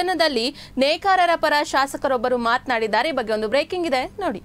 ಸದನದಲ್ಲಿ ನೇಕಾರರ ಪರ ಶಾಸಕರೊಬ್ಬರು ಮಾತನಾಡಿದ್ದಾರೆ ಈ ಬಗ್ಗೆ ಒಂದು ಬ್ರೇಕಿಂಗ್ ಇದೆ ನೋಡಿ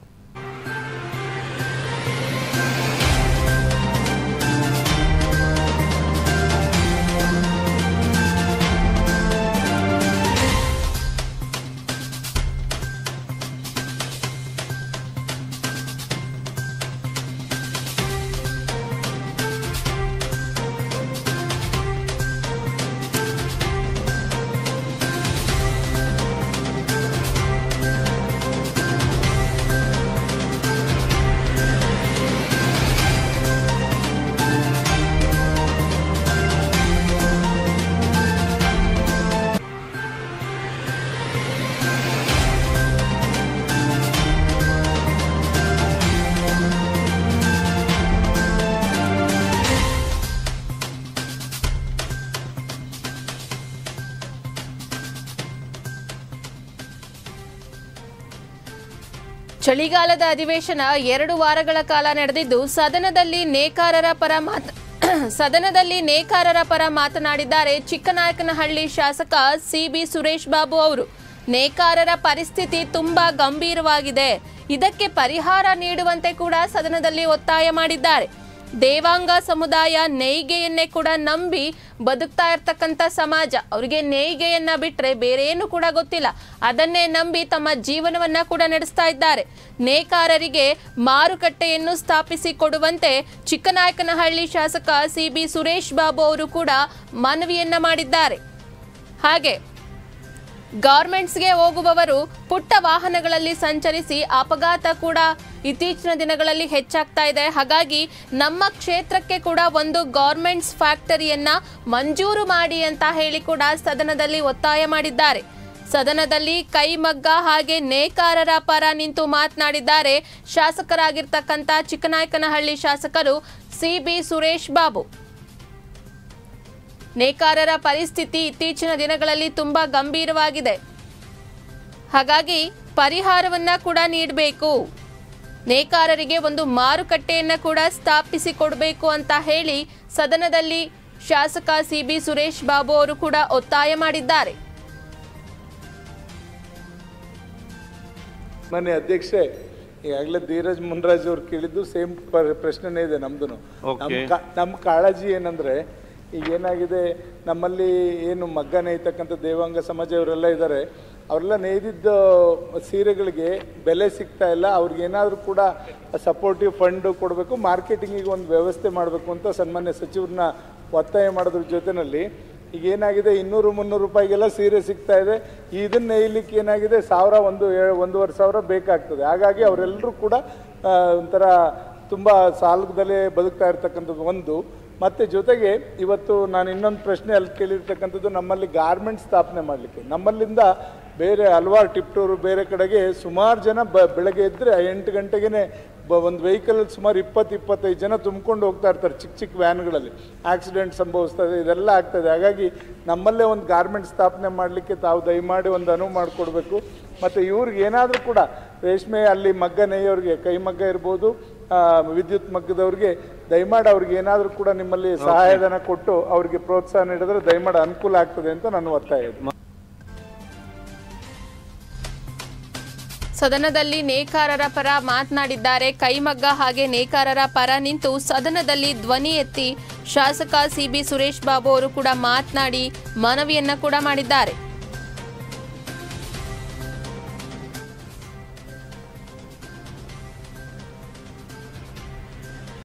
ಚಳಿಗಾಲದ ಅಧಿವೇಶನ ಎರಡು ವಾರಗಳ ಕಾಲ ನಡೆದಿದ್ದು ಸದನದಲ್ಲಿ ನೇಕಾರರ ಪರ ಮಾತ ಸದನದಲ್ಲಿ ನೇಕಾರರ ಪರ ಮಾತನಾಡಿದ್ದಾರೆ ಚಿಕ್ಕನಾಯಕನಹಳ್ಳಿ ಶಾಸಕ ಸಿಬಿ ಸುರೇಶ್ ಬಾಬು ಅವರು ನೇಕಾರರ ಪರಿಸ್ಥಿತಿ ತುಂಬಾ ಗಂಭೀರವಾಗಿದೆ ಇದಕ್ಕೆ ಪರಿಹಾರ ನೀಡುವಂತೆ ಕೂಡ ಸದನದಲ್ಲಿ ಒತ್ತಾಯ ಮಾಡಿದ್ದಾರೆ ದೇವಾಂಗ ಸಮುದಾಯ ನೇಯ್ಗೆಯನ್ನೇ ಕೂಡ ನಂಬಿ ಬದುಕ್ತಾ ಇರ್ತಕ್ಕಂಥ ಸಮಾಜ ಅವರಿಗೆ ನೇಯ್ಗೆಯನ್ನ ಬಿಟ್ರೆ ಬೇರೆ ಏನು ಕೂಡ ಗೊತ್ತಿಲ್ಲ ಅದನ್ನೇ ನಂಬಿ ತಮ್ಮ ಜೀವನವನ್ನ ಕೂಡ ನಡೆಸ್ತಾ ಇದ್ದಾರೆ ನೇಕಾರರಿಗೆ ಮಾರುಕಟ್ಟೆಯನ್ನು ಸ್ಥಾಪಿಸಿ ಕೊಡುವಂತೆ ಚಿಕ್ಕನಾಯಕನಹಳ್ಳಿ ಶಾಸಕ ಸಿಬಿ ಸುರೇಶ್ ಬಾಬು ಅವರು ಕೂಡ ಮನವಿಯನ್ನ ಮಾಡಿದ್ದಾರೆ ಹಾಗೆ ಗಾರ್ಮೆಂಟ್ಸ್ಗೆ ಹೋಗುವವರು ಪುಟ್ಟ ವಾಹನಗಳಲ್ಲಿ ಸಂಚರಿಸಿ ಅಪಘಾತ ಕೂಡ ಇತ್ತೀಚಿನ ದಿನಗಳಲ್ಲಿ ಹೆಚ್ಚಾಗ್ತಾ ಇದೆ ಹಾಗಾಗಿ ನಮ್ಮ ಕ್ಷೇತ್ರಕ್ಕೆ ಕೂಡ ಒಂದು ಗಾರ್ಮೆಂಟ್ಸ್ ಫ್ಯಾಕ್ಟರಿಯನ್ನ ಮಂಜೂರು ಮಾಡಿ ಅಂತ ಹೇಳಿ ಕೂಡ ಸದನದಲ್ಲಿ ಒತ್ತಾಯ ಮಾಡಿದ್ದಾರೆ ಸದನದಲ್ಲಿ ಕೈಮಗ್ಗ ಹಾಗೆ ನೇಕಾರರ ಪರ ನಿಂತು ಮಾತನಾಡಿದ್ದಾರೆ ಶಾಸಕರಾಗಿರ್ತಕ್ಕಂಥ ಚಿಕ್ಕನಾಯಕನಹಳ್ಳಿ ಶಾಸಕರು ಸಿಬಿ ಸುರೇಶ್ ಬಾಬು ನೇಕಾರರ ಪರಿಸ್ಥಿತಿ ಇತ್ತೀಚಿನ ದಿನಗಳಲ್ಲಿ ತುಂಬಾ ಗಂಭೀರವಾಗಿದೆ ಹಾಗಾಗಿ ಪರಿಹಾರವನ್ನ ಕೂಡ ನೀಡಬೇಕು ನೇಕಾರರಿಗೆ ಒಂದು ಮಾರುಕಟ್ಟೆಯನ್ನ ಕೂಡ ಸ್ಥಾಪಿಸಿ ಕೊಡಬೇಕು ಅಂತ ಹೇಳಿ ಸದನದಲ್ಲಿ ಶಾಸಕ ಸಿಬಿ ಸುರೇಶ್ ಬಾಬು ಅವರು ಕೂಡ ಒತ್ತಾಯ ಮಾಡಿದ್ದಾರೆ ಮನೆ ಅಧ್ಯಕ್ಷೆ ಈಗಾಗಲೇ ಧೀರಜ್ ಮುನ್ರಾಜ್ ಅವ್ರು ಕೇಳಿದ್ದು ಸೇಮ್ ಪ್ರಶ್ನೆನೇ ಇದೆ ನಮ್ದು Okay. ನಮ್ಮ ಕಾಳಜಿ ಏನಂದ್ರೆ ಈಗ ಏನಾಗಿದೆ ನಮ್ಮಲ್ಲಿ ಏನು ಮಗ್ಗ ನೇಯ್ತಕ್ಕಂಥ ದೇವಾಂಗ ಸಮಾಜ ಇವರೆಲ್ಲ ಇದ್ದಾರೆ ಅವರೆಲ್ಲ ನೇಯ್ದಿದ್ದ ಸೀರೆಗಳಿಗೆ ಬೆಲೆ ಸಿಗ್ತಾ ಇಲ್ಲ ಅವ್ರಿಗೆ ಏನಾದರೂ ಕೂಡ ಸಪೋರ್ಟಿವ್ ಫಂಡ್ ಕೊಡಬೇಕು ಮಾರ್ಕೆಟಿಂಗಿಗೆ ಒಂದು ವ್ಯವಸ್ಥೆ ಮಾಡಬೇಕು ಅಂತ ಸನ್ಮಾನ್ಯ ಸಚಿವರನ್ನ ಒತ್ತಾಯ ಮಾಡೋದ್ರ ಜೊತೆನಲ್ಲಿ ಈಗ ಏನಾಗಿದೆ ಇನ್ನೂರು ಮುನ್ನೂರು ರೂಪಾಯಿಗೆಲ್ಲ ಸೀರೆ ಸಿಗ್ತಾ ಇದೆ ಇದನ್ನ ನೇಯ್ಲಿಕ್ಕೆ ಏನಾಗಿದೆ ಸಾವಿರ ಒಂದು ಏ- ಒಂದೂವರೆ ಸಾವಿರ ಬೇಕಾಗ್ತದೆ ಹಾಗಾಗಿ ಅವರೆಲ್ಲರೂ ಕೂಡ ಆ, ಒಂಥರ ತುಂಬ ಸಾಲದಲ್ಲೇ ಬದುಕ್ತಾ ಇರ್ತಕ್ಕಂಥದ್ದು ಒಂದು ಮತ್ತು ಜೊತೆಗೆ ಇವತ್ತು ನಾನು ಇನ್ನೊಂದು ಪ್ರಶ್ನೆ ಅಲ್ಲಿ ಕೇಳಿರ್ತಕ್ಕಂಥದ್ದು ನಮ್ಮಲ್ಲಿ ಗಾರ್ಮೆಂಟ್ ಸ್ಥಾಪನೆ ಮಾಡಲಿಕ್ಕೆ ನಮ್ಮಲ್ಲಿಂದ ಬೇರೆ ಹಲವಾರು ಟಿಪ್ಟೂರು ಬೇರೆ ಕಡೆಗೆ ಸುಮಾರು ಜನ ಬ ಬೆಳಗ್ಗೆ ಇದ್ದರೆ ಎಂಟು ಗಂಟೆಗೆ ಬ ಒಂದು ವೆಹಿಕಲಲ್ಲಿ ಸುಮಾರು ಇಪ್ಪತ್ತು ಇಪ್ಪತ್ತೈದು ಜನ ತುಂಬ್ಕೊಂಡು ಹೋಗ್ತಾ ಇರ್ತಾರೆ ಚಿಕ್ಕ ಚಿಕ್ಕ ವ್ಯಾನ್ಗಳಲ್ಲಿ ಆಕ್ಸಿಡೆಂಟ್ ಸಂಭವಿಸ್ತದೆ ಇದೆಲ್ಲ ಆಗ್ತದೆ ಹಾಗಾಗಿ ನಮ್ಮಲ್ಲೇ ಒಂದು ಗಾರ್ಮೆಂಟ್ ಸ್ಥಾಪನೆ ಮಾಡಲಿಕ್ಕೆ ತಾವು ದಯಮಾಡಿ ಒಂದು ಅನುವು ಮಾಡಿಕೊಡ್ಬೇಕು ಮತ್ತು ಇವ್ರಿಗೆ ಏನಾದರೂ ಕೂಡ ರೇಷ್ಮೆ ಅಲ್ಲಿ ಮಗ್ಗ ನೇಯೋರಿಗೆ ಕೈ ಮಗ್ಗ ಇರ್ಬೋದು ಆ, ವಿದ್ಯುತ್ ಮಗ್ಗದವ್ರಿಗೆ ದಯಮಾಡಿ ಅವ್ರಿಗೆ ಏನಾದರೂ ಕೂಡ ನಿಮ್ಮಲ್ಲಿ ಸಹಾಯಧನ ಕೊಟ್ಟು ಅವ್ರಿಗೆ ಪ್ರೋತ್ಸಾಹ ನೀಡಿದ್ರೆ ದಯಮಾಡಿ ಅನುಕೂಲ ಆಗ್ತದೆ ಅಂತ ನನ್ನ ಒತ್ತಾಯ ಇದೆ ಸದನದಲ್ಲಿ ನೇಕಾರರ ಪರ ಮಾತನಾಡಿದ್ದಾರೆ ಕೈಮಗ್ಗ ಹಾಗೆ ನೇಕಾರರ ಪರ ನಿಂತು ಸದನದಲ್ಲಿ ಧ್ವನಿ ಎತ್ತಿ ಶಾಸಕ ಸಿಬಿ ಸುರೇಶ್ ಬಾಬು ಅವರು ಕೂಡ ಮಾತನಾಡಿ ಮನವಿಯನ್ನ ಕೂಡ ಮಾಡಿದ್ದಾರೆ